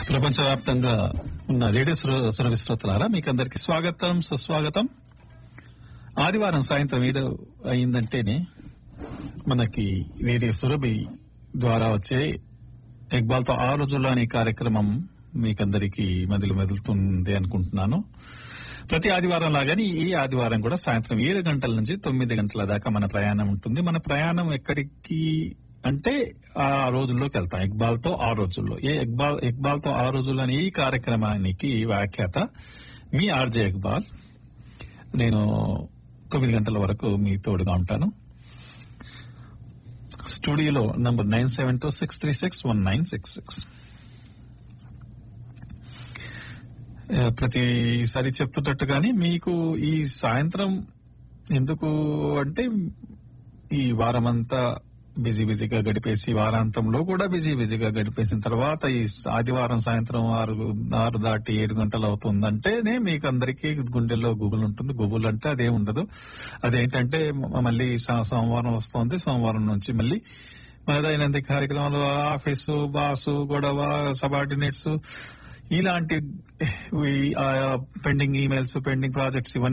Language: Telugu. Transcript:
ప్రపంచవ్యాప్తంగా ఉన్న రేడియో శ్రో- శ్రవ్య శ్రోతలారా మీకు అందరికి స్వాగతం సుస్వాగతం ఆదివారం సాయంత్రం ఏడు అయిందంటేనే మనకి రేడియో సురభి ద్వారా వచ్చే ఎక్బాల్తో ఆ రోజుల్లో అనే కార్యక్రమం మీకందరికి మెదలు మెదులుతుంది అనుకుంటున్నాను ప్రతి ఆదివారం లాగానే ఈ ఆదివారం కూడా సాయంత్రం ఏడు గంటల నుంచి తొమ్మిది గంటల దాకా మన ప్రయాణం ఉంటుంది మన ప్రయాణం ఎక్కడికి అంటే ఆ రోజుల్లోకి వెళ్తాం ఇక్బాల్ తో ఆ రోజుల్లో ఏ ఇక్బాల్ ఇక్బాల్ తో ఆ రోజుల్లో అనే ఈ కార్యక్రమానికి వ్యాఖ్యాత మీ ఆర్జే ఇక్బాల్ నేను తొమ్మిది గంటల వరకు మీ తోడుగా ఉంటాను స్టూడియోలో number nine seven two six three six one nine six six ప్రతిసారి చెప్తున్నట్టుగాని మీకు ఈ సాయంత్రం ఎందుకు అంటే ఈ వారమంతా బిజీ బిజీగా గడిపేసి వారాంతంలో కూడా బిజీ బిజీగా గడిపేసిన తర్వాత ఈ ఆదివారం సాయంత్రం ఆరు ఆరు దాటి ఏడు గంటలు అవుతుందంటేనే మీకు అందరికీ గుండెల్లో గూగుల్ ఉంటుంది గూగుల్ అంటే అదే ఉండదు అదేంటంటే మ- మళ్ళీ సా- సోమవారం వస్తుంది సోమవారం నుంచి మళ్ళీ మన దైనందిక కార్యక్రమాలు ఆఫీసు బాసు గొడవ సబార్డినేట్స్ ఇలాంటి పెండింగ్ ఈమెయిల్స్ పెండింగ్ ప్రాజెక్ట్స్ ఇవన్నీ